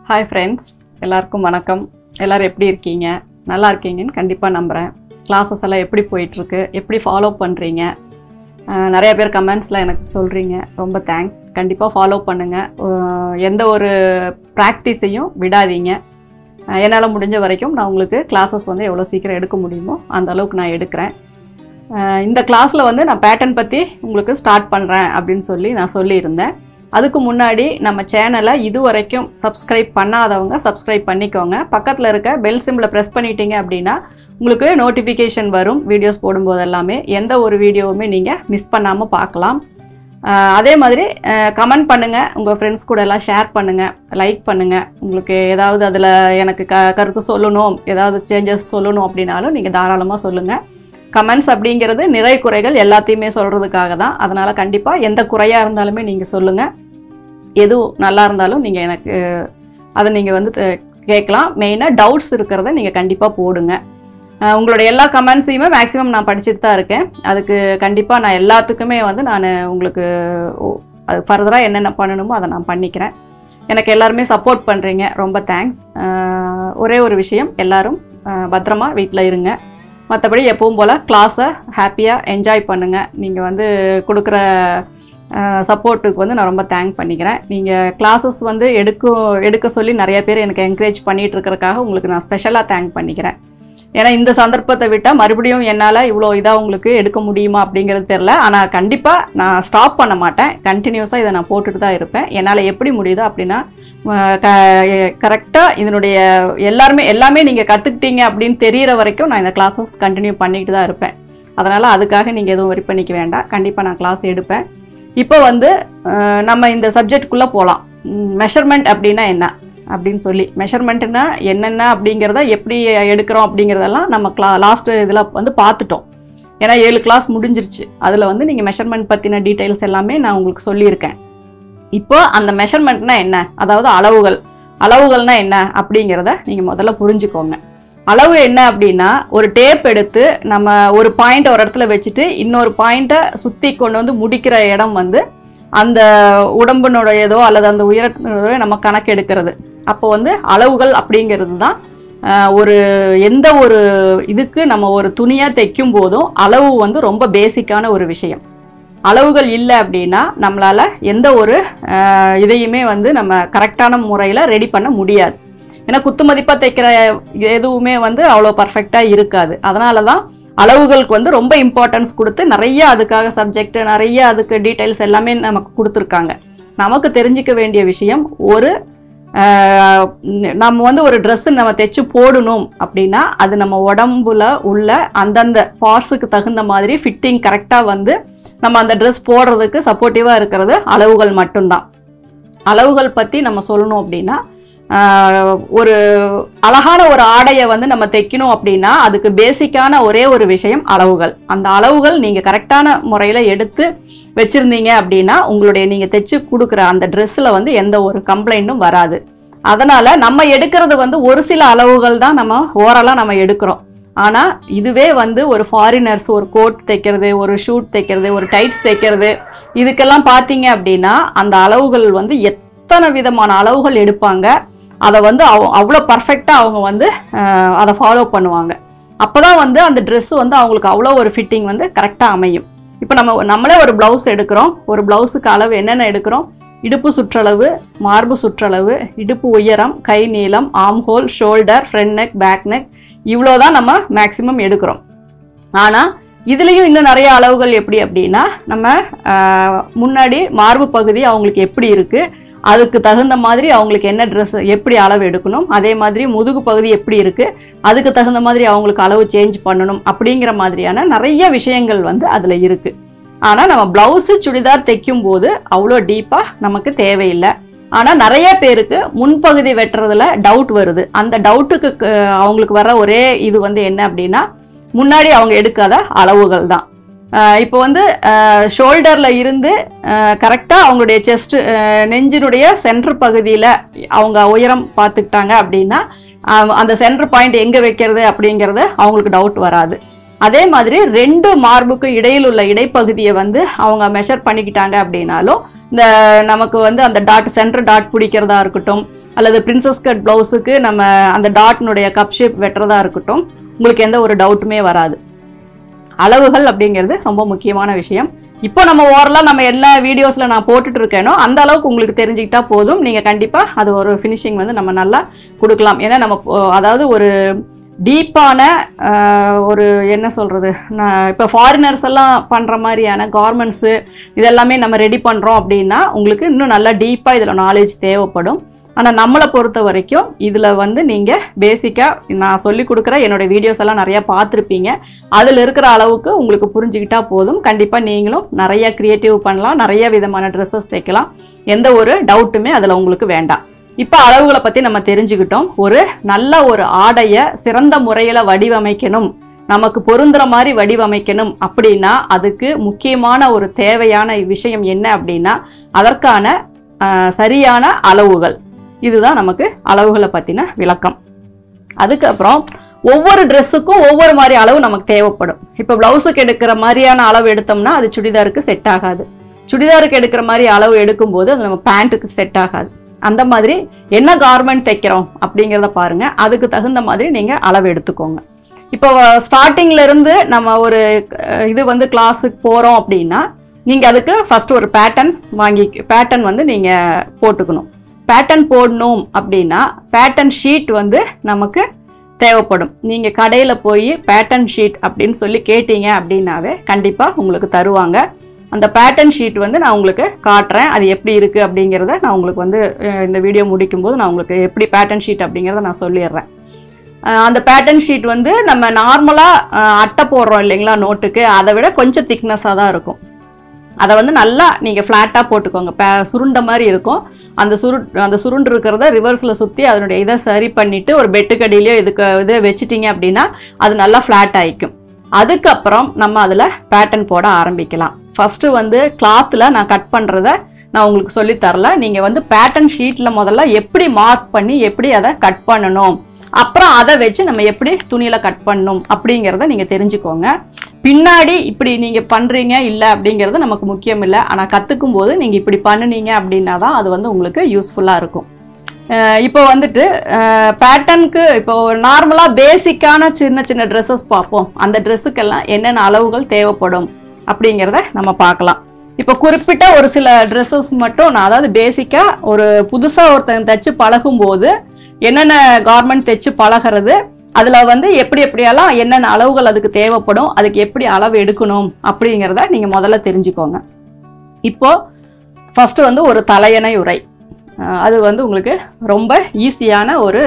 hi friends எல்லாருக்கும் வணக்கம் எல்லோரும் எப்படி இருக்கீங்க நல்லா இருக்கீங்கன்னு கண்டிப்பாக நம்புகிறேன் கிளாஸஸ் எல்லாம் எப்படி போயிட்டுருக்கு எப்படி ஃபாலோ பண்ணுறீங்க நிறைய பேர் கமெண்ட்ஸில் எனக்கு சொல்கிறீங்க ரொம்ப தேங்க்ஸ் கண்டிப்பாக ஃபாலோ பண்ணுங்கள் எந்த ஒரு ப்ராக்டிஸையும் விடாதீங்க அஹ் என்னால் முடிஞ்ச வரைக்கும் நான் உங்களுக்கு கிளாஸஸ் வந்து எவ்வளோ சீக்கிரம் எடுக்க முடியுமோ அந்த அளவுக்கு நான் எடுக்கிறேன் அஹ் இந்த கிளாஸில் வந்து நான் பேட்டர்ன் பற்றி உங்களுக்கு ஸ்டார்ட் பண்ணுறேன் அப்படின்னு சொல்லி நான் சொல்லியிருந்தேன் அதுக்கு முன்னாடி நம்ம சேனலை இது வரைக்கும் சப்ஸ்கிரைப் பண்ணாதவங்க சப்ஸ்கிரைப் பண்ணிக்கோங்க பக்கத்தில் இருக்க பெல் சிம்பிளை ப்ரெஸ் பண்ணிட்டீங்க அப்படின்னா உங்களுக்கு நோட்டிஃபிகேஷன் வரும் வீடியோஸ் போடும்போது எல்லாமே எந்த ஒரு வீடியோவுமே நீங்கள் மிஸ் பண்ணாமல் பார்க்கலாம் அஹ் அதே மாதிரி கமெண்ட் பண்ணுங்கள் உங்கள் ஃப்ரெண்ட்ஸ் கூட எல்லாம் ஷேர் பண்ணுங்கள் லைக் பண்ணுங்கள் உங்களுக்கு ஏதாவது அதில் எனக்கு க கருத்து சொல்லணும் ஏதாவது சேஞ்சஸ் சொல்லணும் அப்படின்னாலும் நீங்கள் தாராளமாக சொல்லுங்கள் கமெண்ட்ஸ் அப்படிங்கிறது நிறை குறைகள் எல்லாத்தையுமே சொல்கிறதுக்காக தான் அதனால் கண்டிப்பாக எந்த குறையாக இருந்தாலுமே நீங்கள் சொல்லுங்கள் எது நல்லா இருந்தாலும் நீங்கள் எனக்கு அதை நீங்கள் வந்து த- கேட்கலாம் மெயினாக டவுட்ஸ் இருக்கிறத நீங்கள் கண்டிப்பாக போடுங்க அஹ் உங்களோட எல்லா கமெண்ட்ஸையுமே மேக்ஸிமம் நான் படிச்சுட்டு தான் இருக்கேன் அதுக்கு கண்டிப்பாக நான் எல்லாத்துக்குமே வந்து நான் உங்களுக்கு ஓ- அது ஃபர்தராக என்னென்ன பண்ணணுமோ அதை நான் பண்ணிக்கிறேன் எனக்கு எல்லாருமே சப்போர்ட் பண்ணுறீங்க ரொம்ப தேங்க்ஸ் ஒரே ஒரு விஷயம் எல்லாரும் அஹ் பத்திரமா வீட்டில் இருங்க மற்றபடி எப்பவும் போல் கிளாஸை ஹாப்பியாக என்ஜாய் பண்ணுங்கள் நீங்கள் வந்து கொடுக்குற சப்போர்ட்டுக்கு வந்து நான் ரொம்ப தேங்க் பண்ணிக்கிறேன் நீங்கள் கிளாஸஸ் வந்து எடுக்க எடுக்க சொல்லி நிறைய பேர் எனக்கு என்கரேஜ் பண்ணிகிட்டு இருக்கிறதுக்காக உங்களுக்கு நான் ஸ்பெஷலாக தேங்க் பண்ணிக்கிறேன் ஏன்னா இந்த சந்தர்ப்பத்தை விட்டால் மறுபடியும் என்னால் இவ்வளோ இதாக உங்களுக்கு எடுக்க முடியுமா அப்படிங்கிறது தெரில ஆனால் கண்டிப்பாக நான் ஸ்டாப் பண்ண மாட்டேன் கண்டினியூஸாக இதை நான் போட்டுட்டு தான் இருப்பேன் என்னால் எப்படி முடியுதோ அப்படின்னா கரெக்டாக இதனுடைய எல்லாருமே எல்லாமே நீங்கள் கற்றுக்கிட்டீங்க அப்படின்னு தெரியிற வரைக்கும் நான் இந்த கிளாஸஸ் கண்டினியூ பண்ணிக்கிட்டு தான் இருப்பேன் அதனால் அதுக்காக நீங்கள் எதுவும் வரி பண்ணிக்க வேண்டாம் கண்டிப்பாக நான் கிளாஸ் எடுப்பேன் இப்போ வந்து அஹ், நம்ம இந்த சப்ஜெக்ட்குள்ளே போகலாம் மெஷர்மெண்ட் அப்படின்னா என்ன அப்படின்னு சொல்லி மெஷர்மெண்ட்னா என்னென்ன அப்படிங்கிறத எப்படி எடுக்கிறோம் அப்படிங்கிறதெல்லாம் நம்ம கிளா லாஸ்ட் இதில் வந்து பார்த்துட்டோம் ஏன்னா ஏழு கிளாஸ் முடிஞ்சிருச்சு அதில் வந்து நீங்கள் மெஷர்மெண்ட் பற்றின டீட்டெயில்ஸ் எல்லாமே நான் உங்களுக்கு சொல்லியிருக்கேன் இப்போ அந்த மெஷர்மெண்ட்னா என்ன அதாவது அளவுகள் அளவுகள்னா என்ன அப்படிங்கிறத நீங்கள் முதல்ல புரிஞ்சுக்கோங்க அளவு என்ன அப்படின்னா ஒரு டேப் எடுத்து நம்ம ஒரு பாயிண்ட் ஒரு இடத்துல வச்சுட்டு இன்னொரு பாயிண்ட்டை சுற்றி கொண்டு வந்து முடிக்கிற இடம் வந்து அந்த உடம்பினுடையதோ அல்லது அந்த உயரத்தினுடையதோ நம்ம கணக்கு எடுக்கிறது அப்போ வந்து அளவுகள் அப்படிங்கிறது தான் ஆஹ், ஒரு எந்த ஒரு இதுக்கு நம்ம ஒரு துணியாக தைக்கும் போதும் அளவு வந்து ரொம்ப பேசிக்கான ஒரு விஷயம் அளவுகள் இல்லை அப்படின்னா நம்மளால் எந்த ஒரு ஆஹ், இதையுமே வந்து நம்ம கரெக்டான முறையில் ரெடி பண்ண முடியாது ஏன்னா குத்து மதிப்பாக தைக்கிற எதுவுமே வந்து அவ்வளோ பர்ஃபெக்டாக இருக்காது அதனால தான் அளவுகளுக்கு வந்து ரொம்ப இம்பார்ட்டன்ஸ் கொடுத்து நிறைய அதுக்காக சப்ஜெக்ட் நிறைய அதுக்கு டீட்டெயில்ஸ் எல்லாமே நமக்கு கொடுத்துருக்காங்க நமக்கு தெரிஞ்சுக்க வேண்டிய விஷயம் ஒரு ஆஹ், நம்ம வந்து ஒரு ட்ரெஸ்ஸு நம்ம தைச்சு போடணும் அப்படின்னா அது நம்ம உடம்புல உள்ள அந்தந்த பார்ட்ஸுக்கு தகுந்த மாதிரி ஃபிட்டிங் கரெக்டாக வந்து நம்ம அந்த ட்ரெஸ் போடுறதுக்கு சப்போர்ட்டிவாக இருக்கிறது அளவுகள் மட்டும்தான் அளவுகள் பற்றி நம்ம சொல்லணும் அப்படின்னா ஆஹ், ஒரு அழகான ஒரு ஆடையை வந்து நம்ம தைக்கணும் அப்படின்னா அதுக்கு பேசிக்கான ஒரே ஒரு விஷயம் அளவுகள் அந்த அளவுகள் நீங்கள் கரெக்டான முறையில் எடுத்து வச்சுருந்தீங்க அப்படின்னா உங்களுடைய நீங்கள் தைச்சு கொடுக்குற அந்த ட்ரெஸ்ஸில் வந்து எந்த ஒரு கம்ப்ளைண்ட்டும் வராது அதனால் நம்ம எடுக்கிறது வந்து ஒரு சில அளவுகள் தான் நம்ம ஓரலாக நம்ம எடுக்கிறோம் ஆனால் இதுவே வந்து ஒரு ஃபாரினர்ஸ் ஒரு கோட் தைக்கிறது ஒரு ஷூட் தைக்கிறது ஒரு டைட்ஸ் தைக்கிறது இதுக்கெல்லாம் பார்த்தீங்க அப்படின்னா அந்த அளவுகள் வந்து எத்தனை விதமான அளவுகள் எடுப்பாங்க அதை வந்து அவ அவ்வளோ பர்ஃபெக்டாக அவங்க வந்து அஹ், அதை ஃபாலோ பண்ணுவாங்க அப்போ தான் வந்து அந்த ட்ரெஸ் வந்து அவங்களுக்கு அவ்வளோ ஒரு ஃபிட்டிங் வந்து கரெக்டாக அமையும் இப்போ நம்ம நம்மளே ஒரு ப்ளவுஸ் எடுக்கிறோம் ஒரு ப்ளவுஸுக்கு அளவு என்னென்ன எடுக்கிறோம் இடுப்பு சுற்றளவு மார்பு சுற்றளவு இடுப்பு உயரம் கை நீளம் ஆம் whole shoulder front neck back neck இவ்வளோ தான் நம்ம மேக்ஸிமம் எடுக்கிறோம் ஆனால் இதுலேயும் இன்னும் நிறைய அளவுகள் எப்படி அப்படின்னா நம்ம ஆஹ், முன்னாடி மார்பு பகுதி அவங்களுக்கு எப்படி இருக்குது அதுக்கு தகுந்த மாதிரி அவங்களுக்கு என்ன ட்ரெஸ் எப்படி அளவு எடுக்கணும் அதே மாதிரி முதுகு பகுதி எப்படி இருக்குது அதுக்கு தகுந்த மாதிரி அவங்களுக்கு அளவு சேஞ்ச் பண்ணணும் அப்படிங்கிற மாதிரியான நிறைய விஷயங்கள் வந்து அதில் இருக்குது ஆனால் நம்ம ப்ளவுஸு சுடிதார் தைக்கும் போது அவ்வளோ டீப்பாக நமக்கு தேவையில்லை ஆனால் நிறைய பேருக்கு முன்பகுதி வெட்டுறதுல டவுட் வருது அந்த டவுட்டுக்கு க- அவங்களுக்கு வர ஒரே இது வந்து என்ன அப்படின்னா முன்னாடி அவங்க எடுக்காத அளவுகள் தான் இப்போ வந்து ஷோல்டரில் இருந்து கரெக்டாக அவங்களுடைய செஸ்ட் நெஞ்சினுடைய சென்டர் பகுதியில் அவங்க உயரம் பார்த்துக்கிட்டாங்க அப்படின்னா அஹ், அந்த சென்டர் பாயிண்ட் எங்கே வைக்கிறது அப்படிங்கிறது அவங்களுக்கு டவுட் வராது அதே மாதிரி ரெண்டு மார்புக்கு இடையில் உள்ள இடைப்பகுதியை வந்து அவங்க மெஷர் பண்ணிக்கிட்டாங்க அப்படின்னாலும் இந்த நமக்கு வந்து அந்த டாட் சென்டர் டாட் பிடிக்கிறதா இருக்கட்டும் அல்லது பிரின்சஸ் கட் ப்ளவுஸுக்கு நம்ம அந்த டாட்னுடைய கப் ஷேப் வெட்டுறதா இருக்கட்டும் உங்களுக்கு எந்த ஒரு டவுட்டுமே வராது அளவுகள் அப்படிங்கிறது ரொம்ப முக்கியமான விஷயம் இப்போ நம்ம ஓரலாக நம்ம எல்லா வீடியோஸில் நான் போட்டுட்டு இருக்கேனோ அந்த அளவுக்கு உங்களுக்கு தெரிஞ்சுக்கிட்டா போதும் நீங்கள் கண்டிப்பாக அது ஒரு ஃபினிஷிங் வந்து நம்ம நல்லா கொடுக்கலாம் ஏன்னா நம்ம போ- அதாவது ஒரு டீப்பான ஒரு என்ன சொல்கிறது நான் இப்போ ஃபாரினர்ஸ் எல்லாம் பண்ணுற மாதிரியான கார்மெண்ட்ஸு இதெல்லாமே நம்ம ரெடி பண்ணுறோம் அப்படின்னா உங்களுக்கு இன்னும் நல்லா டீப்பாக இதில் நாலேஜ் தேவைப்படும் ஆனால் நம்மளை பொறுத்த வரைக்கும் இதில் வந்து நீங்கள் பேசிக்காக நான் சொல்லி கொடுக்குற என்னோட வீடியோஸ் எல்லாம் நிறையா பார்த்துருப்பீங்க அதில் இருக்கிற அளவுக்கு உங்களுக்கு புரிஞ்சுக்கிட்டா போதும் கண்டிப்பாக நீங்களும் நிறைய க்ரியேட்டிவ் பண்ணலாம் நிறைய விதமான ட்ரெஸ்ஸஸ் தைக்கலாம் எந்த ஒரு டவுட்டுமே அதில் உங்களுக்கு வேண்டாம் இப்போ அளவுகளை பற்றி நம்ம தெரிஞ்சுக்கிட்டோம் ஒரு நல்ல ஒரு ஆடையை சிறந்த முறையில் வடிவமைக்கணும் நமக்கு பொருந்துற மாதிரி வடிவமைக்கணும் அப்படின்னா அதுக்கு முக்கியமான ஒரு தேவையான விஷயம் என்ன அப்படின்னா அதற்கான ஆஹ், சரியான அளவுகள் இதுதான் நமக்கு அளவுகளை பற்றின விளக்கம் அதுக்கப்புறம் ஒவ்வொரு ட்ரெஸ்ஸுக்கும் ஒவ்வொரு மாதிரி அளவு நமக்கு தேவைப்படும் இப்போ ப்ளவுஸுக்கு எடுக்கிற மாதிரியான அளவு எடுத்தோம்னா அது சுடிதாருக்கு செட் ஆகாது சுடிதாருக்கு எடுக்கிற மாதிரி அளவு எடுக்கும்போது அது நம்ம பேண்ட்டுக்கு செட் ஆகாது அந்த மாதிரி என்ன கார்மெண்ட் தைக்கிறோம் அப்படிங்கிறத பாருங்க அதுக்கு தகுந்த மாதிரி நீங்கள் அளவு எடுத்துக்கோங்க இப்போ ஸ்டார்டிங்ல இருந்து நம்ம ஒரு அஹ், இது வந்து கிளாஸுக்கு போகிறோம் அப்படின்னா நீங்கள் அதுக்கு ஃபர்ஸ்ட் ஒரு பேட்டர்ன் வாங்கி பேட்டர்ன் வந்து நீங்கள் போட்டுக்கணும் பேட்டர்ன் போடணும் அப்படின்னா பேட்டர்ன் ஷீட் வந்து நமக்கு தேவைப்படும் நீங்கள் கடையில் போய் பேட்டர்ன் ஷீட் அப்படின்னு சொல்லி கேட்டீங்க அப்படின்னாவே கண்டிப்பாக உங்களுக்கு தருவாங்க அந்த பேட்டர்ன் ஷீட் வந்து நான் உங்களுக்கு காட்டுறேன் அது எப்படி இருக்குது அப்படிங்கிறத நான் உங்களுக்கு வந்து அஹ், இந்த வீடியோ முடிக்கும்போது நான் உங்களுக்கு எப்படி பேட்டர்ன் ஷீட் அப்படிங்கிறத நான் சொல்லிடுறேன் அஹ், அந்த பேட்டர்ன் ஷீட் வந்து நம்ம நார்மலாக அட்டை போடுறோம் இல்லைங்களா நோட்டுக்கு அதை விட கொஞ்சம் திக்னஸாக தான் இருக்கும் அதை வந்து நல்லா நீங்கள் ஃப்ளாட்டாக போட்டுக்கோங்க பே சுருண்ட மாதிரி இருக்கும் அந்த சுரு அந்த சுருண்டு இருக்கிறத ரிவர்ஸில் சுற்றி அதனுடைய இதை சரி பண்ணிவிட்டு ஒரு பெட்டுக்கடியிலையோ இதுக்கு இதை வச்சிட்டிங்க அப்படின்னா அது நல்லா ஃப்ளாட் ஆகிக்கும் அதுக்கப்புறம் நம்ம அதில் பேட்டர்ன் போட ஆரம்பிக்கலாம் ஃபஸ்ட்டு வந்து கிளாத்தில் நான் கட் பண்ணுறத நான் உங்களுக்கு சொல்லித் தரல நீங்கள் வந்து பேட்டர்ன் ஷீட்டில் முதல்ல எப்படி மார்க் பண்ணி எப்படி அதை கட் பண்ணணும் அப்புறம் அதை வச்சு நம்ம எப்படி துணியில் கட் பண்ணணும் அப்படிங்கிறத நீங்கள் தெரிஞ்சுக்கோங்க பின்னாடி இப்படி நீங்கள் பண்ணுறீங்க இல்லை அப்படிங்கிறது நமக்கு முக்கியம் இல்லை ஆனால் கற்றுக்கும் போது நீங்கள் இப்படி பண்ணுனீங்க அப்படின்னா தான் அது வந்து உங்களுக்கு யூஸ்ஃபுல்லாக இருக்கும் அஹ் இப்போ வந்துட்டு பேட்டர்னுக்கு இப்போ நார்மலாக பேசிக்கான சின்ன சின்ன ட்ரெஸ்ஸஸ் பார்ப்போம் அந்த ட்ரெஸ்ஸுக்கெல்லாம் என்னென்ன அளவுகள் தேவைப்படும் அப்படிங்கிறத நம்ம பார்க்கலாம் இப்போ குறிப்பிட்ட ஒரு சில ட்ரெஸ்ஸஸ் மட்டும் நான் அதாவது பேசிக்காக ஒரு புதுசாக ஒருத்தன் தைச்சு பழகும்போது என்னென்ன கார்மெண்ட் தைச்சு பழகிறது அதில் வந்து எப்படி எப்படியெல்லாம் என்னென்ன அளவுகள் அதுக்கு தேவைப்படும் அதுக்கு எப்படி அளவு எடுக்கணும் அப்படிங்கிறத நீங்கள் முதல்ல தெரிஞ்சுக்கோங்க இப்போ ஃபஸ்ட்டு வந்து ஒரு தலையணை உரை அஹ் அது வந்து உங்களுக்கு ரொம்ப ஈஸியான ஒரு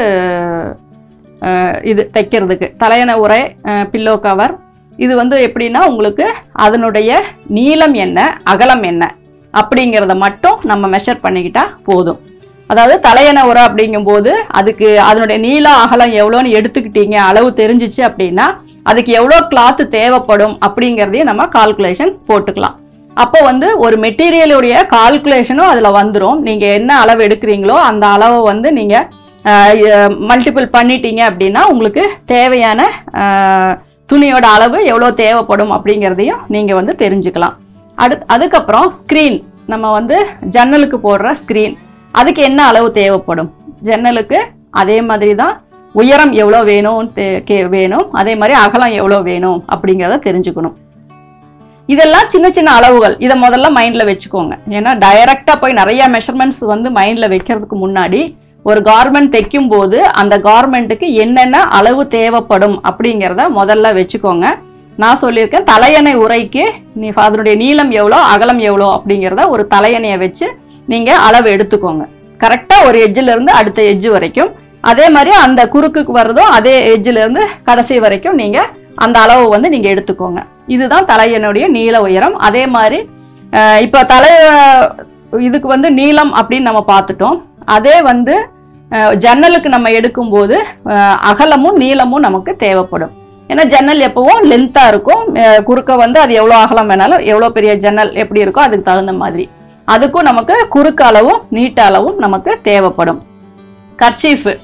அஹ், இது தைக்கிறதுக்கு தலையணை உரை பில்லோ கவர் இது வந்து எப்படின்னா உங்களுக்கு அதனுடைய நீளம் என்ன அகலம் என்ன அப்படிங்கிறத மட்டும் நம்ம மெஷர் பண்ணிக்கிட்டா போதும் அதாவது தலையணை உரை அப்படிங்கும்போது அதுக்கு அதனுடைய நீளம் அகலம் எவ்வளோன்னு எடுத்துக்கிட்டீங்க அளவு தெரிஞ்சிச்சு அப்படின்னா அதுக்கு எவ்வளோ கிளாத் தேவைப்படும் அப்படிங்கிறதையும் நம்ம கால்குலேஷன் போட்டுக்கலாம் அப்போ வந்து ஒரு மெட்டீரியலுடைய கால்குலேஷனும் அதில் வந்துடும் நீங்கள் என்ன அளவு எடுக்கிறீங்களோ அந்த அளவை வந்து நீங்கள் மல்டிபிள் பண்ணிட்டீங்க அப்படின்னா உங்களுக்கு தேவையான அஹ், துணியோட அளவு எவ்வளோ தேவைப்படும் அப்படிங்கிறதையும் நீங்கள் வந்து தெரிஞ்சுக்கலாம் அடு அதுக்கப்புறம் ஸ்க்ரீன் நம்ம வந்து ஜன்னலுக்கு போடுற ஸ்க்ரீன் அதுக்கு என்ன அளவு தேவைப்படும் ஜன்னலுக்கு அதே மாதிரி தான் உயரம் எவ்வளோ வேணும் தே- கே- வேணும் அதே மாதிரி அகலம் எவ்வளோ வேணும் அப்படிங்கிறத தெரிஞ்சுக்கணும் இதெல்லாம் சின்ன சின்ன அளவுகள் இதை முதல்ல மைண்டில் வச்சுக்கோங்க ஏன்னா டைரெக்டாக போய் நிறைய மெஷர்மெண்ட்ஸ் வந்து மைண்டில் வைக்கிறதுக்கு முன்னாடி ஒரு கார்மெண்ட் தைக்கும் போது அந்த கார்மெண்ட்டுக்கு என்னென்ன அளவு தேவைப்படும் அப்படிங்கிறத முதல்ல வச்சுக்கோங்க நான் சொல்லியிருக்கேன் தலையணை உரைக்கு நீ அதனுடைய நீளம் எவ்வளோ அகலம் எவ்வளோ அப்படிங்கிறத ஒரு தலையணையை வச்சு நீங்கள் அளவு எடுத்துக்கோங்க கரெக்டாக ஒரு எட்ஜில் இருந்து அடுத்த எட்ஜ் வரைக்கும் அதே மாதிரி அந்த குறுக்குக்கு வர்றதும் அதே எட்ஜில் இருந்து கடைசி வரைக்கும் நீங்கள் அந்த அளவு வந்து நீங்கள் எடுத்துக்கோங்க இதுதான் தலையனுடைய நீள உயரம் அதே மாதிரி அஹ், இப்போ தலை இதுக்கு வந்து நீளம் அப்படின்னு நம்ம பார்த்துட்டோம் அதே வந்து அஹ், ஜன்னலுக்கு நம்ம எடுக்கும்போது அஹ், அகலமும் நீளமும் நமக்கு தேவைப்படும் ஏன்னா ஜன்னல் எப்பவும் லென்த்தாக இருக்கும் அஹ், குறுக்க வந்து அது எவ்வளோ அகலம் வேணாலும் எவ்வளோ பெரிய ஜன்னல் எப்படி இருக்கோ அதுக்கு தகுந்த மாதிரி அதுக்கும் நமக்கு குறுக்கு அளவும் நீட்ட அளவும் நமக்கு தேவைப்படும் கர்ச்சீஃபு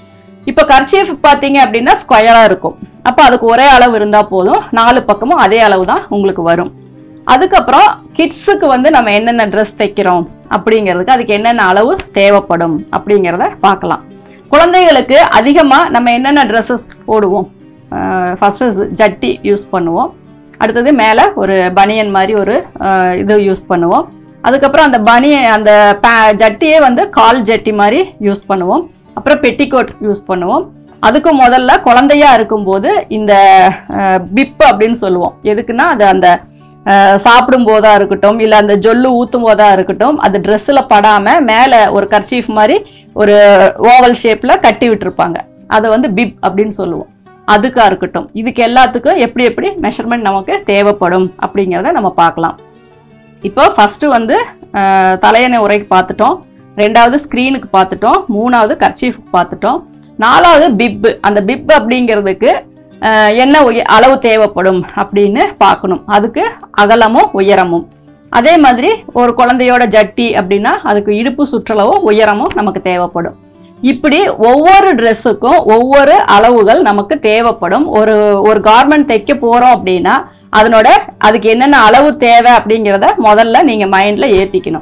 இப்போ கர்ச்சீஃப் பார்த்தீங்க அப்படின்னா ஸ்கொயராக இருக்கும் அப்போ அதுக்கு ஒரே அளவு இருந்தால் போதும் நாலு பக்கமும் அதே அளவு தான் உங்களுக்கு வரும் அதுக்கப்புறம் கிட்ஸுக்கு வந்து நம்ம என்னென்ன ட்ரெஸ் தைக்கிறோம் அப்படிங்கிறதுக்கு அதுக்கு என்னென்ன அளவு தேவைப்படும் அப்படிங்கிறத பார்க்கலாம் குழந்தைகளுக்கு அதிகமாக நம்ம என்னென்ன ட்ரெஸ்ஸஸ் போடுவோம் ஃபஸ்ட்டு ஜட்டி யூஸ் பண்ணுவோம் அடுத்தது மேலே ஒரு பனியன் மாதிரி ஒரு அஹ், இது யூஸ் பண்ணுவோம் அதுக்கப்புறம் அந்த பனிய அந்த பே ஜட்டியே வந்து கால் ஜட்டி மாதிரி யூஸ் பண்ணுவோம் அப்புறம் பெட்டிகோட் யூஸ் பண்ணுவோம் அதுக்கு முதல்ல குழந்தையா இருக்கும்போது இந்த பிப் அப்படின்னு சொல்லுவோம் எதுக்குன்னா அது அந்த அஹ், சாப்பிடும் போதா இருக்கட்டும் இல்லை அந்த ஜொல்லு ஊற்றும் போதா இருக்கட்டும் அது ட்ரெஸ்ஸில் படாமல் மேலே ஒரு கர்ச்சீஃப் மாதிரி ஒரு ஓவல் ஷேப்பில் கட்டி விட்டுருப்பாங்க அதை வந்து பிப் அப்படின்னு சொல்லுவோம் அதுக்கா இருக்கட்டும் இதுக்கு எல்லாத்துக்கும் எப்படி எப்படி மெஷர்மெண்ட் நமக்கு தேவைப்படும் அப்படிங்கிறத நம்ம பார்க்கலாம் இப்போ ஃபஸ்ட்டு வந்து அஹ், தலையணை உரைக்கு பார்த்துட்டோம் ரெண்டாவது ஸ்க்ரீனுக்கு பார்த்துட்டோம் மூணாவது கர்ச்சீஃபுக்கு பார்த்துட்டோம் நாலாவது பிப்பு அந்த பிப் அப்படிங்கிறதுக்கு அஹ், என்ன உய அளவு தேவைப்படும் அப்படின்னு பார்க்கணும் அதுக்கு அகலமும் உயரமும் அதே மாதிரி ஒரு குழந்தையோட ஜட்டி அப்படின்னா அதுக்கு இடுப்பு சுற்றளவும் உயரமும் நமக்கு தேவைப்படும் இப்படி ஒவ்வொரு ட்ரெஸ்ஸுக்கும் ஒவ்வொரு அளவுகள் நமக்கு தேவைப்படும் ஒரு ஒரு கார்மெண்ட் தைக்க போகிறோம் அப்படின்னா அதனோட அதுக்கு என்னென்ன அளவு தேவை அப்படிங்கிறத முதல்ல நீங்கள் மைண்டில் ஏற்றிக்கணும்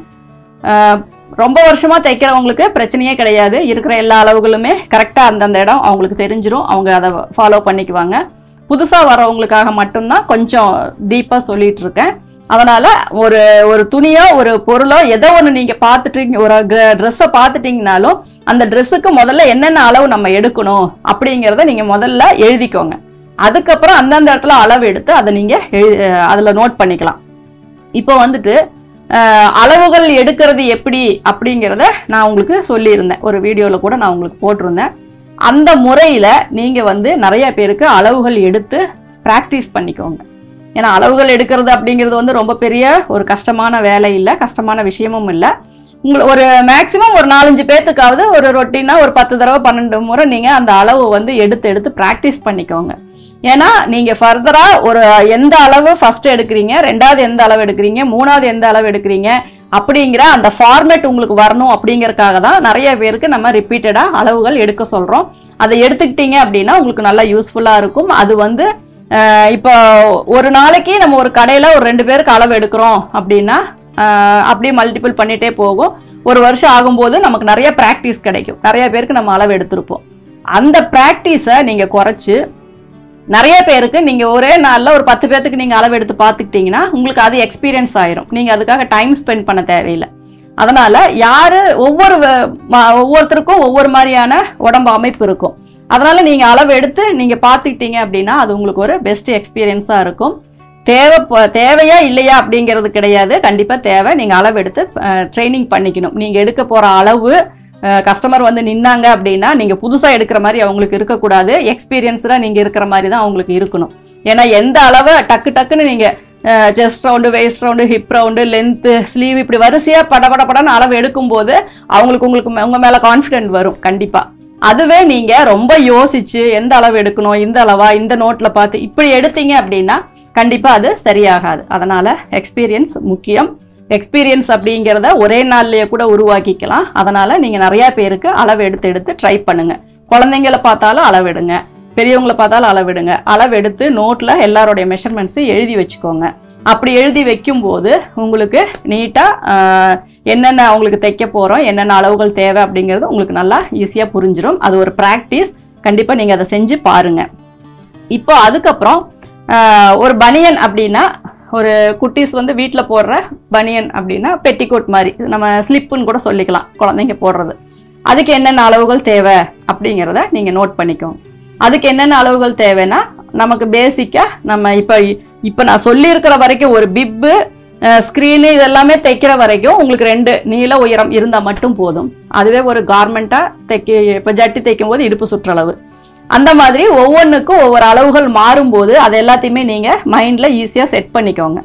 ரொம்ப வருஷமாக தைக்கிறவங்களுக்கு பிரச்சனையே கிடையாது இருக்கிற எல்லா அளவுகளுமே கரெக்டாக அந்தந்த இடம் அவங்களுக்கு தெரிஞ்சிரும் அவங்க அதை ஃபாலோ பண்ணிக்குவாங்க புதுசாக வரவங்களுக்காக மட்டும்தான் கொஞ்சம் டீப்பாக சொல்லிட்டு இருக்கேன் அதனால் ஒரு ஒரு துணியோ ஒரு பொருளோ ஏதோ ஒன்று நீங்கள் பார்த்துட்டு ஒரு ட்ரெஸ்ஸை பார்த்துட்டிங்கனாலும் அந்த ட்ரெஸ்ஸுக்கு முதல்ல என்னென்ன அளவு நம்ம எடுக்கணும் அப்படிங்கிறத நீங்கள் முதல்ல எழுதிக்கோங்க அதுக்கப்புறம் அந்தந்த இடத்துல அளவு எடுத்து அதை நீங்கள் எழு அதில் நோட் பண்ணிக்கலாம் இப்போ வந்துட்டு அஹ், அளவுகள் எடுக்கிறது எப்படி அப்படிங்கிறத நான் உங்களுக்கு சொல்லியிருந்தேன் ஒரு வீடியோவில் கூட நான் உங்களுக்கு போட்டிருந்தேன் அந்த முறையில் நீங்கள் வந்து நிறைய பேருக்கு அளவுகள் எடுத்து ப்ராக்டிஸ் பண்ணிக்கோங்க ஏன்னா அளவுகள் எடுக்கிறது அப்படிங்கிறது வந்து ரொம்ப பெரிய ஒரு கஷ்டமான வேலை இல்லை கஷ்டமான விஷயமும் இல்லை உங்களை ஒரு மேக்ஸிமம் ஒரு நாலஞ்சு பேர்த்துக்காவது ஒரு ரொட்டீனாக ஒரு பத்து தடவை பன்னெண்டு முறை நீங்கள் அந்த அளவு வந்து எடுத்து எடுத்து ப்ராக்டிஸ் பண்ணிக்கோங்க ஏன்னா நீங்கள் ஃபர்தராக ஒரு எந்த அளவு ஃபர்ஸ்ட் எடுக்கிறீங்க ரெண்டாவது எந்த அளவு எடுக்கிறீங்க மூணாவது எந்த அளவு எடுக்கிறீங்க அப்படிங்கிற அந்த ஃபார்மேட் உங்களுக்கு வரணும் அப்படிங்கறக்காக தான் நிறைய பேருக்கு நம்ம ரிப்பீட்டடாக அளவுகள் எடுக்க சொல்கிறோம் அதை எடுத்துக்கிட்டீங்க அப்படின்னா உங்களுக்கு நல்லா யூஸ்ஃபுல்லாக இருக்கும் அது வந்து அஹ், இப்போ ஒரு நாளைக்கு நம்ம ஒரு கடையில் ஒரு ரெண்டு பேருக்கு அளவு எடுக்கிறோம் அப்படின்னா அஹ், அப்படியே மல்டிபிள் பண்ணிட்டே போகும் ஒரு வருஷம் ஆகும்போது நமக்கு நிறைய ப்ராக்டிஸ் கிடைக்கும் நிறைய பேருக்கு நம்ம அளவு எடுத்திருப்போம் அந்த ப்ராக்டிஸை நீங்கள் குறைச்சி நிறைய பேருக்கு நீங்கள் ஒரே நாளில் ஒரு பத்து பேர்த்துக்கு நீங்கள் அளவு எடுத்து பார்த்துக்கிட்டிங்கன்னா உங்களுக்கு அது எக்ஸ்பீரியன்ஸ் ஆயிரும் நீங்கள் அதுக்காக டைம் ஸ்பெண்ட் பண்ண தேவையில்லை அதனால் யார் ஒவ்வொரு வ- ம- ஒவ்வொருத்தருக்கும் ஒவ்வொரு மாதிரியான உடம்பு அமைப்பு இருக்கும் அதனால் நீங்கள் அளவு எடுத்து நீங்கள் பார்த்துக்கிட்டீங்க அப்படின்னா அது உங்களுக்கு ஒரு பெஸ்ட் எக்ஸ்பீரியன்ஸாக இருக்கும் தேவை ப- தேவையா இல்லையா அப்படிங்கிறது கிடையாது கண்டிப்பாக தேவை நீங்கள் அளவு எடுத்து ட்ரைனிங் பண்ணிக்கணும் நீங்கள் எடுக்க போகிற அளவு கஸ்டமர் வந்து நின்னாங்க அப்படின்னா நீங்கள் புதுசாக எடுக்கிற மாதிரி அவங்களுக்கு இருக்கக்கூடாது எக்ஸ்பீரியன்ஸ்டாக நீங்கள் இருக்கிற மாதிரி தான் அவங்களுக்கு இருக்கணும் ஏன்னா எந்த அளவை டக்கு டக்குன்னு நீங்கள் chest round waist round hip round length sleeve இப்படி வரிசையாக பட பட படன்னு அளவு எடுக்கும்போது அவங்களுக்கு உங்களுக்கு மே- உங்க மேலே கான்ஃபிடென்ட் வரும் கண்டிப்பாக அதுவே நீங்கள் ரொம்ப யோசிச்சு எந்த அளவு எடுக்கணும் இந்த அளவா இந்த நோட்டில் பார்த்து இப்படி எடுத்தீங்க அப்படின்னா கண்டிப்பாக அது சரியாகாது அதனால் எக்ஸ்பீரியன்ஸ் முக்கியம் எக்ஸ்பீரியன்ஸ் அப்படிங்கிறத ஒரே நாள்லயே கூட உருவாக்கிக்கலாம் அதனால் நீங்கள் நிறையா பேருக்கு அளவு எடுத்து எடுத்து ட்ரை பண்ணுங்கள் குழந்தைங்கள பார்த்தாலும் அளவெடுங்க பெரியவங்கள பார்த்தாலும் அளவெடுங்க அளவெடுத்து நோட்டில் எல்லாருடைய மெஷர்மெண்ட்ஸையும் எழுதி வச்சுக்கோங்க அப்படி எழுதி வைக்கும்போது உங்களுக்கு நீட்டாக என்னென்ன அவங்களுக்கு தைக்க போகிறோம் என்னென்ன அளவுகள் தேவை அப்படிங்கிறது உங்களுக்கு நல்லா ஈஸியாக புரிஞ்சிடும் அது ஒரு ப்ராக்டிஸ் கண்டிப்பாக நீங்கள் அதை செஞ்சு பாருங்கள் இப்போ அதுக்கப்புறம் ஆஹ், ஒரு பனியன் அப்படின்னா ஒரு குட்டீஸ் வந்து வீட்டில் போடுற பனியன் அப்படின்னா பெட்டிகோட் மாதிரி இது நம்ம ஸ்லிப்புன்னு கூட சொல்லிக்கலாம் குழந்தைங்க போடுறது அதுக்கு என்னென்ன அளவுகள் தேவை அப்படிங்கிறத நீங்கள் நோட் பண்ணிக்கோங்க அதுக்கு என்னென்ன அளவுகள் தேவைன்னா நமக்கு பேசிக்காக நம்ம இப்போ இப்போ நான் சொல்லியிருக்கிற வரைக்கும் ஒரு பிப்பு ஸ்க்ரீனு இதெல்லாமே தைக்கிற வரைக்கும் உங்களுக்கு ரெண்டு நீள உயரம் இருந்தால் மட்டும் போதும் அதுவே ஒரு கார்மெண்ட்டாக தைக்க இப்போ ஜட்டி தைக்கும் போது இடுப்பு சுற்றளவு அந்த மாதிரி ஒவ்வொன்றுக்கும் ஒவ்வொரு அளவுகள் மாறும்போது அது எல்லாத்தையுமே நீங்கள் மைண்டில் ஈஸியாக செட் பண்ணிக்கோங்க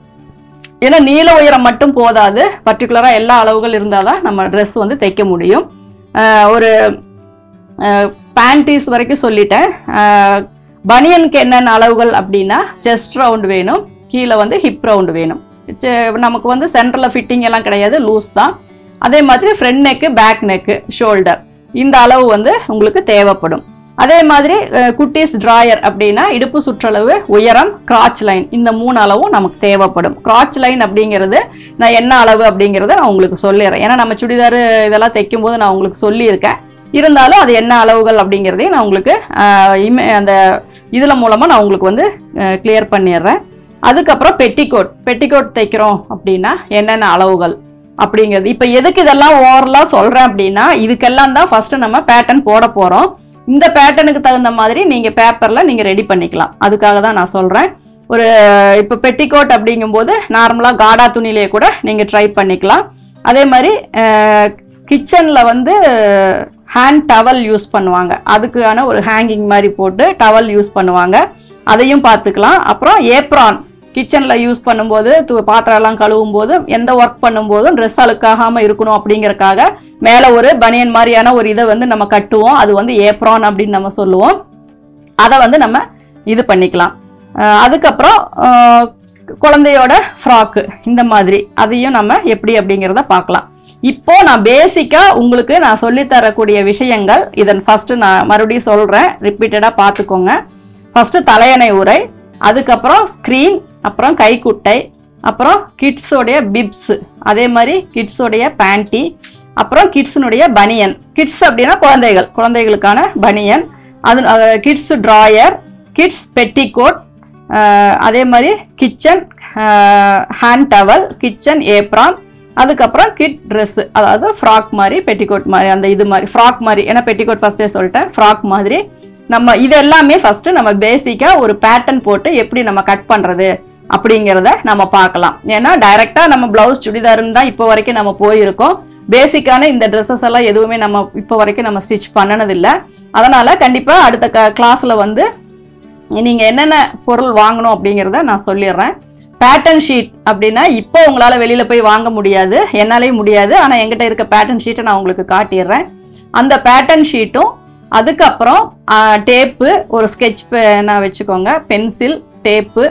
ஏன்னா நீள உயரம் மட்டும் போதாது பர்டிகுலராக எல்லா அளவுகள் இருந்தால் தான் நம்ம ட்ரெஸ் வந்து தைக்க முடியும் ஆஹ் ஒரு பேண்டீஸ் வரைக்கும் சொல்லிட்டேன் ஆஹ் பனியனுக்கு என்னென்ன அளவுகள் அப்படின்னா செஸ்ட் ரவுண்ட் வேணும் கீழே வந்து ஹிப் ரவுண்டு வேணும் செ- நமக்கு வந்து சென்டரில் ஃபிட்டிங் எல்லாம் கிடையாது லூஸ் தான் அதே மாதிரி front neck back neck shoulder இந்த அளவு வந்து உங்களுக்கு தேவைப்படும் அதே மாதிரி அஹ், குட்டீஸ் டிராயர் அப்படின்னா இடுப்பு சுற்றளவு உயரம் கிராச் லைன் இந்த மூணு அளவும் நமக்கு தேவைப்படும் கிராச் லைன் அப்படிங்கிறது நான் என்ன அளவு அப்படிங்கிறத நான் உங்களுக்கு சொல்லிடுறேன் ஏன்னா நம்ம சுடிதார் இதெல்லாம் தைக்கும் போது நான் உங்களுக்கு சொல்லியிருக்கேன் இருந்தாலும் அது என்ன அளவுகள் அப்படிங்கிறதையும் நான் உங்களுக்கு அஹ், இம- அந்த இதில் மூலமாக நான் உங்களுக்கு வந்து கிளியர் பண்ணிடுறேன் அதுக்கப்புறம் பெட்டிகோட் பெட்டிகோட் தைக்கிறோம் அப்படின்னா என்னென்ன அளவுகள் அப்படிங்கிறது இப்போ எதுக்கு இதெல்லாம் ஓவரலாக சொல்கிறேன் அப்படின்னா இதுக்கெல்லாம் தான் ஃபஸ்ட்டு நம்ம பேட்டர்ன் போட போகிறோம் இந்த பேட்டர்னுக்கு தகுந்த மாதிரி நீங்கள் பேப்பரில் நீங்கள் ரெடி பண்ணிக்கலாம் அதுக்காக தான் நான் சொல்கிறேன் ஒரு இப்போ பெட்டிகோட் அப்படிங்கும்போது நார்மலாக காடா துணியிலே கூட நீங்கள் ட்ரை பண்ணிக்கலாம் அதே மாதிரி கிச்சனில் வந்து ஹேண்ட் டவல் யூஸ் பண்ணுவாங்க அதுக்கான ஒரு ஹேங்கிங் மாதிரி போட்டு டவல் யூஸ் பண்ணுவாங்க அதையும் பார்த்துக்கலாம் அப்புறம் ஏப்ரான் கிச்சனில் யூஸ் பண்ணும்போது து- பாத்திரம் எல்லாம் கழுவும் போது எந்த ஒர்க் பண்ணும்போதும் ட்ரெஸ் அழுக்காகாமல் இருக்கணும் அப்படிங்கறக்காக மேலே ஒரு பனியன் மாதிரியான ஒரு இதை வந்து நம்ம கட்டுவோம் அது வந்து ஏப்ரான் அப்படின்னு நம்ம சொல்லுவோம் அதை வந்து நம்ம இது பண்ணிக்கலாம் அஹ் அதுக்கப்புறம் அஹ் குழந்தையோட ஃப்ராக்கு இந்த மாதிரி அதையும் நம்ம எப்படி அப்படிங்கிறத பார்க்கலாம் இப்போ நான் பேசிக்கா உங்களுக்கு நான் சொல்லித் தரக்கூடிய விஷயங்கள் இதன் ஃபர்ஸ்ட் நான் மறுபடியும் சொல்றேன் ரிப்பீட்டடா பார்த்துக்கோங்க ஃபர்ஸ்ட் தலையணை உரை அதுக்கப்புறம் ஸ்க்ரீன் அப்புறம் கைக்குட்டை அப்புறம் கிட்ஸோடைய பிப்ஸ் அதே மாதிரி கிட்ஸோடைய பேண்டி அப்புறம் கிட்ஸினுடைய பனியன் கிட்ஸ் அப்படின்னா குழந்தைகள் குழந்தைகளுக்கான பனியன் அது கிட்ஸ் ட்ராயர் கிட்ஸ் பெட்டிகோட் அதே மாதிரி kitchen hand towel kitchen apron அதுக்கப்புறம் கிட் Dress அதாவது ஃப்ராக் மாதிரி பெட்டிகோட் மாதிரி அந்த இது மாதிரி ஃப்ராக் மாதிரி ஏன்னா பெட்டிகோட் ஃபர்ஸ்டே சொல்லிட்டேன் ஃப்ராக் மாதிரி நம்ம இது எல்லாமே ஃபர்ஸ்ட் நம்ம பேசிக்காக ஒரு பேட்டர்ன் போட்டு எப்படி நம்ம கட் பண்ணுறது அப்படிங்கிறத நம்ம பார்க்கலாம் ஏன்னா டைரக்டா நம்ம பிளவுஸ் சுடிதாருன்னு தான் இப்போ வரைக்கும் நம்ம போயிருக்கோம் பேசிக்கான இந்த ட்ரெஸ்ஸஸ் எல்லாம் எதுவுமே நம்ம இப்போ வரைக்கும் நம்ம ஸ்டிச் பண்ணனதில்லை அதனால கண்டிப்பா அடுத்த கிளாஸ்ல வந்து நீங்க என்னென்ன பொருள் வாங்கணும் அப்படிங்கிறத நான் சொல்லிடுறேன் பேட்டர்ன் ஷீட் அப்படின்னா இப்போ உங்களால வெளியில போய் வாங்க முடியாது என்னாலேயும் முடியாது ஆனா என்கிட்ட இருக்க பேட்டர்ன் ஷீட்டை நான் உங்களுக்கு காட்டிடுறேன் அந்த பேட்டர்ன் ஷீட்டும் அதுக்கப்புறம் டேப்பு ஒரு ஸ்கெட்ச் நான் வச்சுக்கோங்க பென்சில் டேப்பு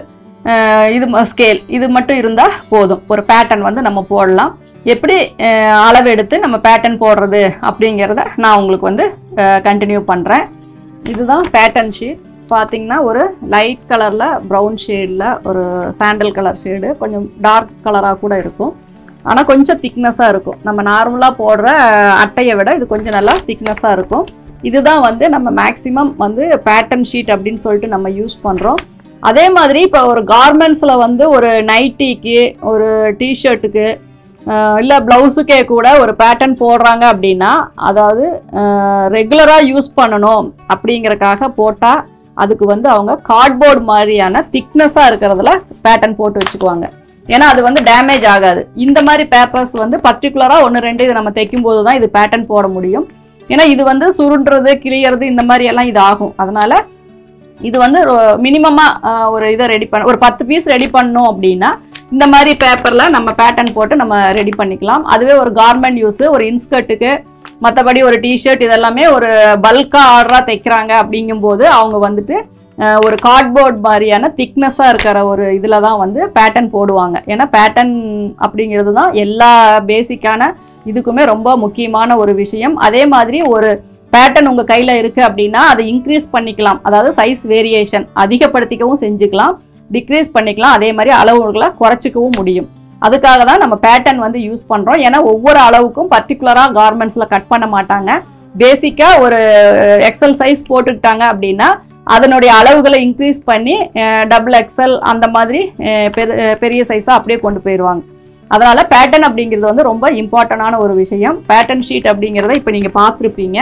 இது ஸ்கேல் இது மட்டும் இருந்தால் போதும் ஒரு பேட்டர்ன் வந்து நம்ம போடலாம் எப்படி அஹ், அளவெடுத்து நம்ம பேட்டர்ன் போடுறது அப்படிங்கிறத நான் உங்களுக்கு வந்து கண்டினியூ பண்ணுறேன் இதுதான் பேட்டர்ன் ஷீட் பார்த்தீங்கன்னா ஒரு லைட் கலரில் ப்ரௌன் ஷேடில் ஒரு சாண்டல் கலர் ஷேடு கொஞ்சம் டார்க் கலராக கூட இருக்கும் ஆனால் கொஞ்சம் திக்னஸாக இருக்கும் நம்ம நார்மலாக போடுற அஹ், அட்டையை விட இது கொஞ்சம் நல்லா திக்னஸாக இருக்கும் இதுதான் வந்து நம்ம மேக்ஸிமம் வந்து பேட்டர்ன் ஷீட் அப்படின்னு சொல்லிட்டு நம்ம யூஸ் பண்ணுறோம் அதே மாதிரி இப்போ ஒரு கார்மெண்ட்ஸில் வந்து ஒரு நைட்டிக்கு ஒரு டிஷர்ட்டுக்கு இல்லை ப்ளவுஸுக்கே கூட ஒரு பேட்டர்ன் போடுறாங்க அப்படின்னா அதாவது ரெகுலராக யூஸ் பண்ணணும் அப்படிங்கறக்காக போட்டால் அதுக்கு வந்து அவங்க கார்ட்போர்டு மாதிரியான திக்னஸாக இருக்கிறதுல பேட்டர்ன் போட்டு வச்சுக்குவாங்க ஏன்னா அது வந்து டேமேஜ் ஆகாது இந்த மாதிரி பேப்பர்ஸ் வந்து பர்டிகுலராக ஒன்று ரெண்டு இது நம்ம தைக்கும் போது தான் இது பேட்டர்ன் போட முடியும் ஏன்னா இது வந்து சுருண்டுறது கிளியறது இந்த மாதிரி எல்லாம் இது ஆகும் அதனால இது வந்து மினிமமாக ஒரு இதை ரெடி பண்ண ஒரு பத்து பீஸ் ரெடி பண்ணோம் அப்படின்னா இந்த மாதிரி பேப்பரில் நம்ம பேட்டர்ன் போட்டு நம்ம ரெடி பண்ணிக்கலாம் அதுவே ஒரு கார்மெண்ட் யூஸு ஒரு இன்ஸ்கர்ட்டுக்கு மற்றபடி ஒரு டிஷர்ட் இதெல்லாமே ஒரு பல்காக ஆர்டராக தைக்கிறாங்க அப்படிங்கும்போது அவங்க வந்துட்டு அஹ், ஒரு கார்ட்போர்ட் மாதிரியான திக்னஸாக இருக்கிற ஒரு இதில் தான் வந்து பேட்டர்ன் போடுவாங்க ஏன்னா பேட்டர்ன் அப்படிங்கிறது தான் எல்லா பேசிக்கான இதுக்குமே ரொம்ப முக்கியமான ஒரு விஷயம் அதே மாதிரி ஒரு பேட்டர்ன் உங்கள் கையில் இருக்குது அப்படின்னா அதை இன்க்ரீஸ் பண்ணிக்கலாம் அதாவது சைஸ் வேரியேஷன் அதிகப்படுத்திக்கவும் செஞ்சுக்கலாம் டிக்ரீஸ் பண்ணிக்கலாம் அதே மாதிரி அளவுகளை குறைச்சிக்கவும் முடியும் அதுக்காக தான் நம்ம பேட்டர்ன் வந்து யூஸ் பண்ணுறோம் ஏன்னா ஒவ்வொரு அளவுக்கும் பர்டிகுலராக கார்மெண்ட்ஸில் கட் பண்ண மாட்டாங்க பேசிக்காக ஒரு எக்ஸல் சைஸ் போட்டுக்கிட்டாங்க அப்படின்னா அதனுடைய அளவுகளை இன்க்ரீஸ் பண்ணி டபுள் எக்ஸல் அந்த மாதிரி அஹ், பெரு- அஹ், பெரிய சைஸாக அப்படியே கொண்டு போயிடுவாங்க அதனால பேட்டர்ன் அப்படிங்கிறது வந்து ரொம்ப இம்பார்ட்டண்டான ஒரு விஷயம் பேட்டர்ன் ஷீட் அப்படிங்கிறத இப்போ நீங்கள் பார்த்துருப்பீங்க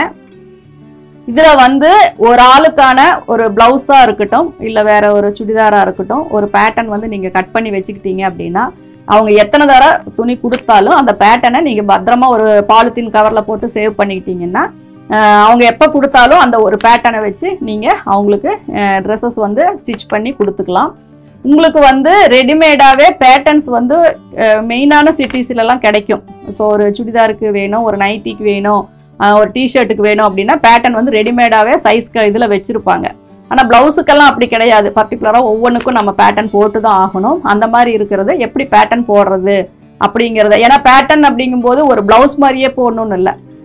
இதுல வந்து ஒரு ஆளுக்கான ஒரு பிளவுஸா இருக்கட்டும் இல்ல வேற ஒரு சுடிதாரா இருக்கட்டும் ஒரு பேட்டர்ன் வந்து நீங்க கட் பண்ணி வச்சுக்கிட்டீங்க அப்படின்னா அவங்க எத்தனை தர துணி கொடுத்தாலும் அந்த பேட்டர்னை நீங்க பத்திரமா ஒரு பாலித்தீன் கவர்ல போட்டு சேவ் பண்ணிக்கிட்டீங்கன்னா அஹ், அவங்க எப்போ கொடுத்தாலும் அந்த ஒரு பேட்டர்னை வச்சு நீங்க அவங்களுக்கு ட்ரெஸ்ஸஸ் வந்து ஸ்டிச் பண்ணி கொடுத்துக்கலாம் உங்களுக்கு வந்து ரெடிமேடாவே பேட்டர்ன்ஸ் வந்து மெயினான சிட்டிஸ்லலாம் கிடைக்கும் இப்போ ஒரு சுடிதாருக்கு வேணும் ஒரு நைட்டிக்கு வேணும் ஆஹ் ஒரு டிஷர்ட்டுக்கு வேணும் அப்படின்னா பேட்டர்ன் வந்து ரெடிமேடாகவே சைஸ் இதில் வச்சுருப்பாங்க ஆனால் ப்ளவுஸுக்கெல்லாம் அப்படி கிடையாது பர்டிகுலராக ஒவ்வொன்றுக்கும் நம்ம பேட்டர்ன் போட்டு தான் ஆகணும் அந்த மாதிரி இருக்கிறது எப்படி பேட்டர்ன் போடுறது அப்படிங்கிறத ஏன்னா பேட்டர்ன் அப்படிங்கும்போது ஒரு ப்ளவுஸ் மாதிரியே போடணும்னு இல்லை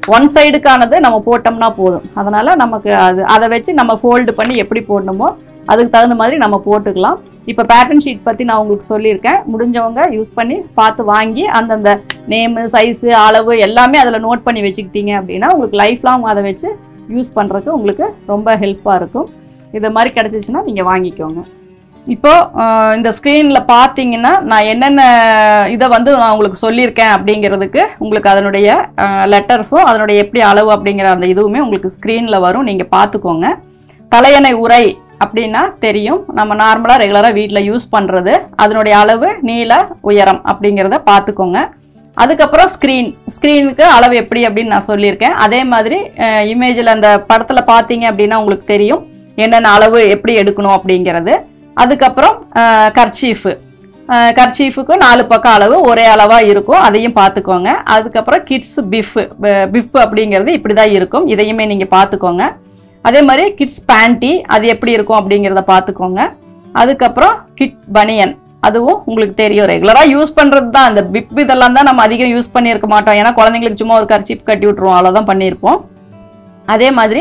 ஒன் சைடுக்கானது நம்ம போட்டோம்னா போதும் அதனால் நமக்கு அது அதை வச்சு நம்ம ஃபோல்டு பண்ணி எப்படி போடணுமோ அதுக்கு தகுந்த மாதிரி நம்ம போட்டுக்கலாம் இப்போ பேட்டர்ன் ஷீட் பற்றி நான் உங்களுக்கு சொல்லியிருக்கேன் முடிஞ்சவங்க யூஸ் பண்ணி பார்த்து வாங்கி அந்தந்த நேமு சைஸு அளவு எல்லாமே அதில் நோட் பண்ணி வச்சுக்கிட்டீங்க அப்படின்னா உங்களுக்கு லைஃப் லாங் அதை வச்சு யூஸ் பண்ணுறதுக்கு உங்களுக்கு ரொம்ப ஹெல்ப்பாக இருக்கும் இது மாதிரி கிடச்சிச்சின்னா நீங்கள் வாங்கிக்கோங்க இப்போ அஹ், இந்த ஸ்க்ரீனில் பார்த்தீங்கன்னா நான் என்னென்ன இதை வந்து நான் உங்களுக்கு சொல்லியிருக்கேன் அப்படிங்கிறதுக்கு உங்களுக்கு அதனுடைய லெட்டர்ஸும் அதனுடைய எப்படி அளவு அப்படிங்கிற அந்த இதுவுமே உங்களுக்கு ஸ்க்ரீனில் வரும் நீங்கள் பார்த்துக்கோங்க தலையணை உரை அப்படின்னா தெரியும் நம்ம நார்மலாக ரெகுலராக வீட்டில் யூஸ் பண்ணுறது அதனுடைய அளவு நீள உயரம் அப்படிங்கிறத பார்த்துக்கோங்க அதுக்கப்புறம் ஸ்க்ரீன் ஸ்க்ரீனுக்கு அளவு எப்படி அப்படின்னு நான் சொல்லியிருக்கேன் அதே மாதிரி இமேஜில் அந்த படத்தில் பார்த்தீங்க அப்படின்னா உங்களுக்கு தெரியும் என்னென்ன அளவு எப்படி எடுக்கணும் அப்படிங்கிறது அதுக்கப்புறம் கர்ச்சீஃபு கர்ச்சீஃபுக்கு நாலு பக்கம் அளவு ஒரே அளவாக இருக்கும் அதையும் பார்த்துக்கோங்க அதுக்கப்புறம் கிட்ஸ் பிஃப் பிஃப் அப்படிங்கிறது இப்படி தான் இருக்கும் இதையுமே நீங்கள் பார்த்துக்கோங்க அதே மாதிரி கிட்ஸ் பேண்டி அது எப்படி இருக்கும் அப்படிங்கிறத பார்த்துக்கோங்க அதுக்கப்புறம் கிட் பனியன் அதுவும் உங்களுக்கு தெரியும் ரெகுலராக யூஸ் பண்ணுறது தான் இந்த பிப் இதெல்லாம் தான் நம்ம அதிகம் யூஸ் பண்ணியிருக்க மாட்டோம் ஏன்னா குழந்தைங்களுக்கு சும்மா ஒரு கர்ச்சீப் கட்டி விட்ருவோம் அவ்வளோதான் பண்ணியிருப்போம் அதே மாதிரி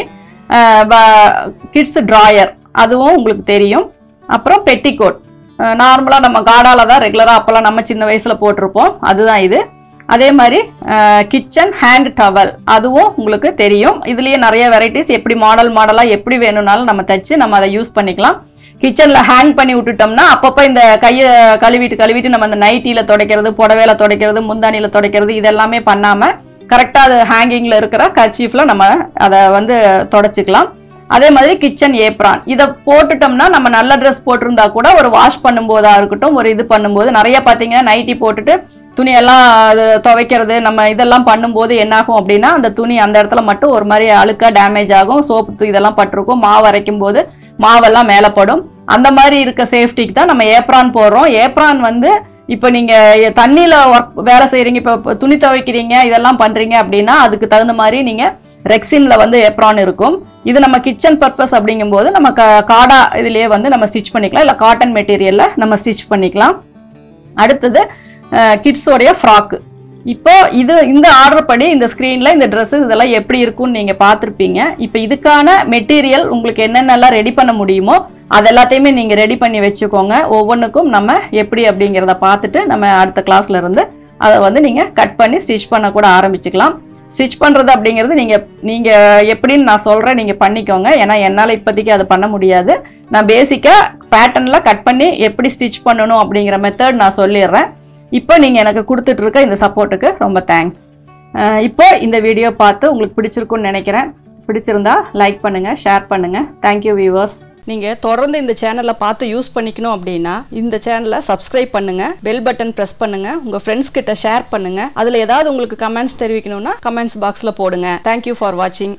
கிட்ஸ் ட்ராயர் அதுவும் உங்களுக்கு தெரியும் அப்புறம் பெட்டிகோட் நார்மலாக நம்ம காடால தான் ரெகுலராக அப்போல்லாம் நம்ம சின்ன வயசில் போட்டிருப்போம் அதுதான் இது அதே மாதிரி கிச்சன் ஹேண்ட் டவல் அதுவும் உங்களுக்கு தெரியும் இதுலேயே நிறைய வெரைட்டிஸ் எப்படி மாடல் மாடலாக எப்படி வேணும்னாலும் நம்ம தைச்சு நம்ம அதை யூஸ் பண்ணிக்கலாம் கிச்சனில் ஹேங் பண்ணி விட்டுட்டோம்னா அப்பப்போ இந்த கையை கழுவிட்டு கழுவிட்டு நம்ம அந்த நைட்டியில் துடைக்கிறது புடவையில துடைக்கிறது முந்தானியில் துடைக்கிறது இதெல்லாமே பண்ணாமல் கரெக்டாக அது ஹேங்கிங்கில் இருக்கிற கர்ச்சீஃபில் நம்ம அதை வந்து தொடச்சிக்கலாம் அதே மாதிரி கிச்சன் ஏப்ரான் இதை போட்டுட்டோம்னா நம்ம நல்ல ட்ரெஸ் போட்டிருந்தா கூட ஒரு வாஷ் பண்ணும்போதா இருக்கட்டும் ஒரு இது பண்ணும்போது நிறைய பார்த்தீங்கன்னா நைட்டி போட்டுட்டு துணியெல்லாம் அது துவைக்கிறது நம்ம இதெல்லாம் பண்ணும்போது என்னாகும் அப்படின்னா அந்த துணி அந்த இடத்துல மட்டும் ஒரு மாதிரி அழுக்கா டேமேஜ் ஆகும் சோப்பு இதெல்லாம் பட்டிருக்கும் மாவு அரைக்கும் போது மாவெல்லாம் மேலே படும் அந்த மாதிரி இருக்க சேஃப்டிக்கு தான் நம்ம ஏப்ரான் போடுறோம் ஏப்ரான் வந்து இப்போ நீங்கள் தண்ணியில் ஒர்க் வேலை செய்கிறீங்க இப்போ துணி துவைக்கிறீங்க இதெல்லாம் பண்ணுறீங்க அப்படின்னா அதுக்கு தகுந்த மாதிரி நீங்கள் ரெக்ஸினில் வந்து ஏப்ரான் இருக்கும் இது நம்ம கிச்சன் பர்பஸ் அப்படிங்கும்போது நம்ம க காடா இதுலேயே வந்து நம்ம ஸ்டிச் பண்ணிக்கலாம் இல்லை காட்டன் மெட்டீரியலில் நம்ம ஸ்டிச் பண்ணிக்கலாம் அடுத்தது கிட்ஸோடைய ஃப்ராக்கு இப்போ இது இந்த ஆர்டர் படி இந்த ஸ்க்ரீனில் இந்த ட்ரெஸ்ஸஸ் இதெல்லாம் எப்படி இருக்கும்னு நீங்கள் பார்த்துருப்பீங்க இப்போ இதுக்கான மெட்டீரியல் உங்களுக்கு என்னென்னலாம் ரெடி பண்ண முடியுமோ அது எல்லாத்தையுமே நீங்கள் ரெடி பண்ணி வச்சுக்கோங்க ஒவ்வொன்றுக்கும் நம்ம எப்படி அப்படிங்கிறத பார்த்துட்டு நம்ம அடுத்த கிளாஸ்ல இருந்து அதை வந்து நீங்கள் கட் பண்ணி ஸ்டிச் பண்ண கூட ஆரம்பிச்சுக்கலாம் ஸ்டிச் பண்ணுறது அப்படிங்கிறது நீங்கள் நீங்கள் எப்படின்னு நான் சொல்கிறேன் நீங்கள் பண்ணிக்கோங்க ஏன்னா என்னால் இப்போதைக்கு அதை பண்ண முடியாது நான் பேசிக்காக பேட்டர்னில் கட் பண்ணி எப்படி ஸ்டிச் பண்ணணும் அப்படிங்கிற மெத்தட் நான் சொல்லிடுறேன் இப்போ நீங்கள் எனக்கு கொடுத்துட்டு இருக்க இந்த சப்போர்ட்டுக்கு ரொம்ப தேங்க்ஸ் இப்போ இந்த வீடியோ பார்த்து உங்களுக்கு பிடிச்சிருக்குன்னு நினைக்கிறேன் பிடிச்சிருந்தா லைக் பண்ணுங்கள் ஷேர் பண்ணுங்கள் தேங்க்யூ வியூவர்ஸ் நீங்கள் தொடர்ந்து இந்த சேனலை பார்த்து யூஸ் பண்ணிக்கணும் அப்படின்னா இந்த சேனலை சப்ஸ்கிரைப் பண்ணுங்கள் பெல் பட்டன் ப்ரெஸ் பண்ணுங்கள் உங்கள் ஃப்ரெண்ட்ஸ் கிட்ட ஷேர் பண்ணுங்கள் அதில் ஏதாவது உங்களுக்கு கமெண்ட்ஸ் தெரிவிக்கணும்னா கமெண்ட்ஸ் பாக்ஸில் போடுங்க தேங்க்யூ ஃபார் வாட்சிங்